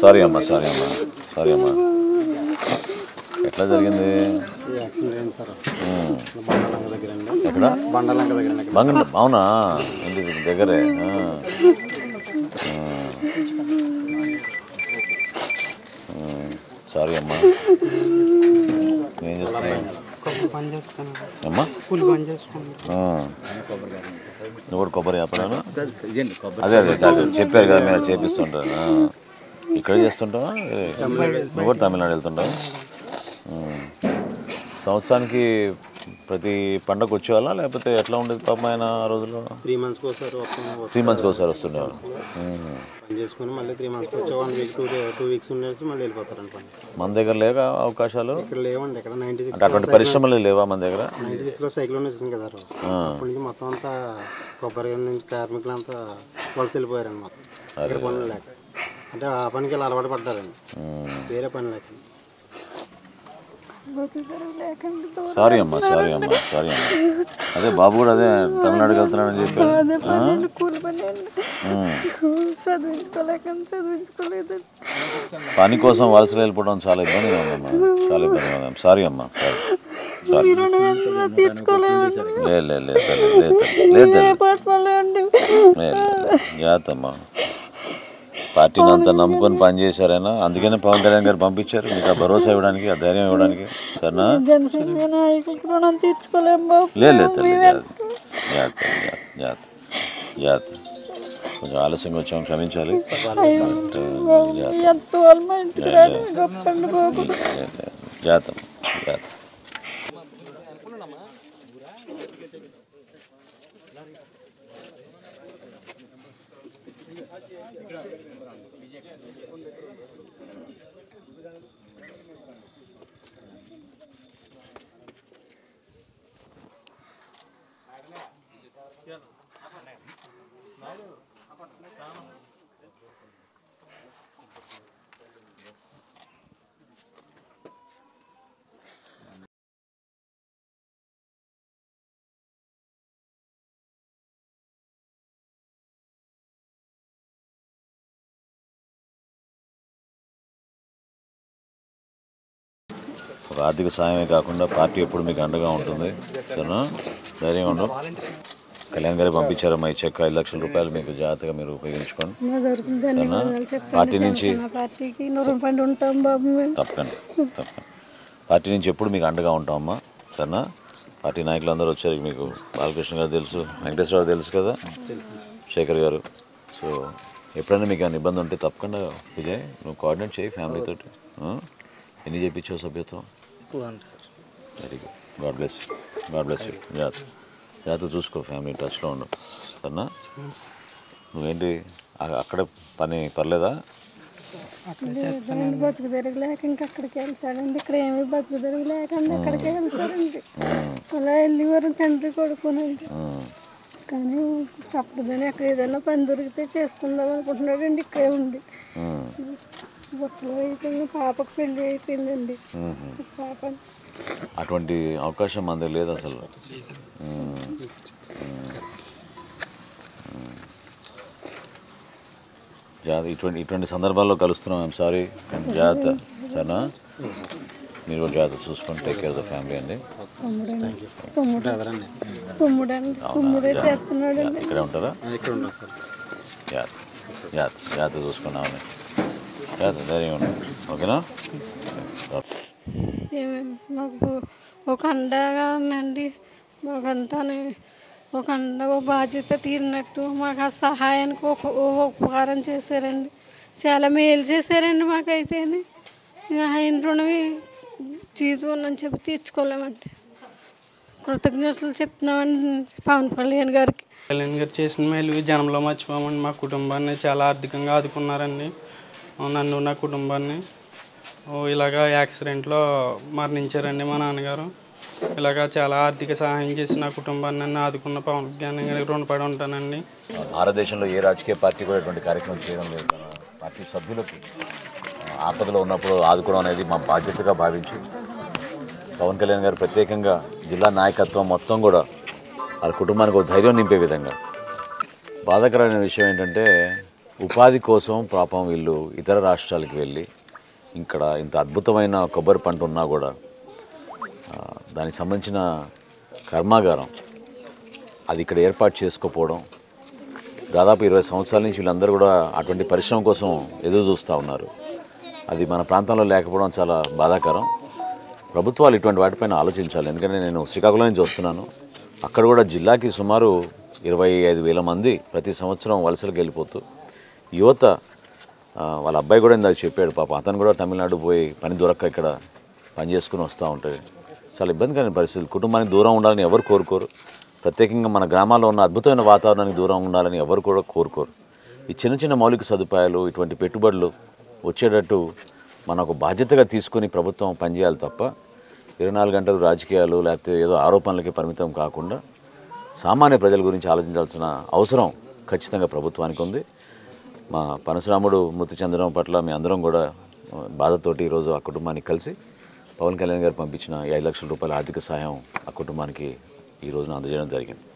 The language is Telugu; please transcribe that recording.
సారీ అమ్మా సారీ అమ్మా సారీ అమ్మా ఎట్లా జరిగింది ఈ యాక్సిడెంట్ అయింది సార్ బండలంక దగ్గర అండి ఎక్కడ బండలంక దగ్గర అండి బంగ అవునా ఇంటి దగ్గరే ఆ. ఆ. ఆ. సారీ అమ్మా ఏం చేస్తున్నావు పని చేస్తాను అమ్మా కూలి పని చేసుకుంటాను ఆ. నువ్వు కూడా కొబ్బరి వ్యాపారాలు అదే అదే అదే చెప్పారు కదా మీరు చేపిస్తుంటారు ఆ. ఇక్కడ చేస్తుంటావా ఏ, నువ్వు కూడా తమిళనాడు వెళ్తుంటావా ఉమ్. సంవత్సరానికి ప్రతి పండగ వచ్చేవాళ్ళ లేకపోతే ఎట్లా ఉండేది పాపం ఆయన ఆ రోజుల్లో త్రీ మంత్స్కి ఒకసారి వస్తాను త్రీ మంత్స్కి ఒకసారి వస్తుండేవాళ్ళు ఉమ్. పని చేసుకుని మళ్ళీ త్రీ మంత్స్కి వచ్చి one week two two weeks ఉండేసి మళ్ళీ వెళ్ళిపోతారండి పని మన దగ్గర లేక అవకాశాలు ఇక్కడ లేవండి ఇక్కడ నైంటీ సిక్స్ అంటే అటువంటి పరిశ్రమలు లేవా మన దగ్గర నైంటీ సిక్స్లో సైకిల్ వచ్చింది కదా సార్. అప్పటి నుంచి మొత్తం అంతా కొబ్బరి నుంచి కార్మికులు అంతా వలస వెళ్ళిపోయారండి మొత్తం ఇక్కడ పనులు లేక అంటే ఆ పనికి ఇలా అలవాటు పడ్డారండి ఉమ్. వేరే పని లేక సారీ అమ్మా సారీ అమ్మా సారీ అమ్మా అదే బాబు కూడా అదే తమిళనాడుకి వెళ్తున్నాడని చెప్పారు అదే పని కూలి పని అండి ఉమ్. చదివించుకోలేక చదివించుకోలేదు పని కోసం వలసలు వెళ్ళిపోవడం చాలా ఇబ్బందిగా ఉందమ్మా చాలా ఇబ్బందిగా ఉంది సారీ అమ్మా సారీ సారీ మీరు రెండు వేలు తీర్చుకోలేదండి లేదు లేదు లేదు తల్లి, లేదు తల్లి, లేదు తల్లి. ఏ పాఠశాల అండి లేదు, లేదు. జాగ్రత్తమ్మా పార్టీని అంతా నమ్ముకొని పనిచేశారైనా అందుకనే పవన్ కళ్యాణ్ గారు పంపించారు మీకు ఆ భరోసా ఇవ్వడానికి ఆ ధైర్యం ఇవ్వడానికి సరేనా జనసేన నాయకులకు రుణం తీర్చుకోలేం బాబు లేదు లేదు తల్లి జాగ్రత్త జాగ్రత్త జాగ్రత్త జాగ్రత్త కొంచెం ఆలస్యంగా వచ్చాం క్షమించాలి బట్, జాగ్రత్త ఎంత వాళ్ళు మా ఇంటికి రాని గొప్పండి బాబు లేదు, లేదు. జాగ్రత్త జాగ్రత్త ఒక ఆర్థిక సాయమే కాకుండా పార్టీ ఎప్పుడు మీకు అండగా ఉంటుంది సరేనా ధైర్యంగా ఉండవు కళ్యాణ్ గారు పంపించారమ్మా ఈ చెక్ ఐదు లక్షల రూపాయలు మీకు జాగ్రత్తగా మీరు ఉపయోగించుకోండి మా తరపున ధన్యవాదాలు చెప్పండి పార్టీ నుంచి జనసేన పార్టీకి నూరు పండి ఉంటాం బాబు మేము తప్పకండి తప్పకండి పార్టీ నుంచి ఎప్పుడు మీకు అండగా ఉంటామమ్మా సరేనా పార్టీ నాయకులు అందరూ వచ్చారు మీకు బాలకృష్ణ గారు తెలుసు వెంకటేశ్వర గారు తెలుసు కదా శేఖర్ గారు సో ఎప్పుడైనా మీకు ఏమైనా ఇబ్బంది ఉంటే తప్పకుండా విజయ్ నువ్వు కోఆర్డినేట్ చేయి ఫ్యామిలీ తోటి ఆ? ఎన్ని చేయించావు సభ్యత్వం very good God bless God bless you జాగ్రత్త జాగ్రత్త చూసుకో ఫ్యామిలీ టచ్లో ఉండు సరేనా నువ్వేంటి అ- అక్కడ పని పర్లేదా లేదండి బతుకు తెరుగు లేక ఇంకా అక్కడికి వెళ్తాడండి ఇక్కడ ఏమి బతుకు తెరుగు లేకండి అక్కడికే వెళ్తాడండి అలా వెళ్ళేవారు తండ్రి కొడుకునండి ఉమ్. కానీ తప్పదని అక్కడ ఏదైనా పని దొరికితే చేసుకుందాం అనుకుంటున్నాడండి ఇక్కడే ఉండి ఉమ్. బుట్టలు అయిపోయింది పాపకు పెళ్లి అయిపోయిందండి ఉమ్. పాప అటువంటి అవకాశం మన దగ్గర లేదు అసలు ఉమ్. జాగ్రత్త ఇటువంటి ఇటువంటి సందర్భాల్లో కలుస్తున్నాం ఐమ్ సారీ జాగ్రత్త సరేనా మీరు కూడా జాగ్రత్త చూసుకొని take care of the family అండి తమ్ముడండి తమ్ముడు బ్రదరండి తమ్ముడండి తమ్ముడే చేస్తున్నాడండి ఇక్కడే ఉంటారా ఇక్కడ ఉన్నాం సార్ జాగ్రత్త జాగ్రత్త జాగ్రత్త చూసుకున్నామని జాగ్రత్త ధైర్యం ఉండండి ఓకేనా ఏమేమి మాకు ఒక అండగా ఉందండి మాకంతా ఒక అండ ఒక బాధ్యత తీరినట్టు మాకు ఆ సహాయానికి ఒక ఓ ఉపకారం చేశారండి చాలా మేలు చేశారండి మాకైతే ఆయన రుణమి జీవితం అని చెప్పి తీర్చుకోలేమండి కృతజ్ఞతలు చెప్తున్నామండి పవన్ కళ్యాణ్ గారికి కళ్యాణ్ గారు చేసిన మేలు ఈ జనంలో మర్చిపోమండి మా కుటుంబాన్ని చాలా ఆర్థికంగా ఆదుకున్నారండి నన్ను నా కుటుంబాన్ని ఓ ఇలాగా యాక్సిడెంట్లో మరణించారండి మా నాన్నగారు ఇలాగా చాలా ఆర్థిక సహాయం చేసి నా కుటుంబాన్ని నన్ను ఆదుకున్న పవన్ కళ్యాణ్ గారికి రుణపడి ఉంటానండి భారతదేశంలో ఏ రాజకీయ పార్టీ కూడా ఇటువంటి కార్యక్రమం చేయడం లేదు తన పార్టీ సభ్యులకి ఆ, ఆపదలో ఉన్నప్పుడు ఆదుకోవడం అనేది మా బాధ్యతగా భావించి పవన్ కళ్యాణ్ గారు ప్రత్యేకంగా జిల్లా నాయకత్వం మొత్తం కూడా వాళ్ళ కుటుంబానికి ఒక ధైర్యం నింపే విధంగా బాధాకరమైన విషయం ఏంటంటే ఉపాధి కోసం పాపం వీళ్ళు ఇతర రాష్ట్రాలకు వెళ్ళి ఇక్కడ ఇంత అద్భుతమైన కొబ్బరి పంట ఉన్నా కూడా ఆ, దానికి సంబంధించిన కర్మాగారం అది ఇక్కడ ఏర్పాటు చేసుకోకపోవడం దాదాపు ఇరవై సంవత్సరాల నుంచి వీళ్ళందరూ కూడా అటువంటి పరిశ్రమ కోసం ఎదురు చూస్తూ ఉన్నారు అది మన ప్రాంతంలో లేకపోవడం చాలా బాధాకరం ప్రభుత్వాలు ఇటువంటి వాటిపైన ఆలోచించాలి ఎందుకంటే నేను శ్రీకాకుళం నుంచి వస్తున్నాను అక్కడ కూడా జిల్లాకి సుమారు ఇరవై ఐదు వేల మంది ప్రతి సంవత్సరం వలసలకు వెళ్ళిపోతూ యువత ఆ, వాళ్ళ అబ్బాయి కూడా ఇందాక చెప్పాడు పాప అతను కూడా తమిళనాడు పోయి పని దొరక్క ఇక్కడ పని చేసుకుని వస్తూ ఉంటుంది చాలా ఇబ్బందికరమైన పరిస్థితి కుటుంబానికి దూరం ఉండాలని ఎవరు కోరుకోరు ప్రత్యేకంగా మన గ్రామాల్లో ఉన్న అద్భుతమైన వాతావరణానికి దూరం ఉండాలని ఎవరు కూడా కోరుకోరు ఈ చిన్న చిన్న మౌలిక సదుపాయాలు ఇటువంటి పెట్టుబడులు వచ్చేటట్టు మన ఒక బాధ్యతగా తీసుకొని ప్రభుత్వం పనిచేయాలి తప్ప ఇరవై నాలుగు గంటలు రాజకీయాలు లేకపోతే ఏదో ఆరోపణలకి పరిమితం కాకుండా సామాన్య ప్రజల గురించి ఆలోచించాల్సిన అవసరం ఖచ్చితంగా ప్రభుత్వానికి ఉంది మా పరశురాముడు మృతి చెందడం పట్ల మీ అందరం కూడా ఆ, బాధతోటి ఈరోజు ఆ కుటుంబానికి కలిసి పవన్ కళ్యాణ్ గారు పంపించిన ఈ ఐదు లక్షల రూపాయల ఆర్థిక సహాయం ఆ కుటుంబానికి ఈ రోజున అందజేయడం జరిగింది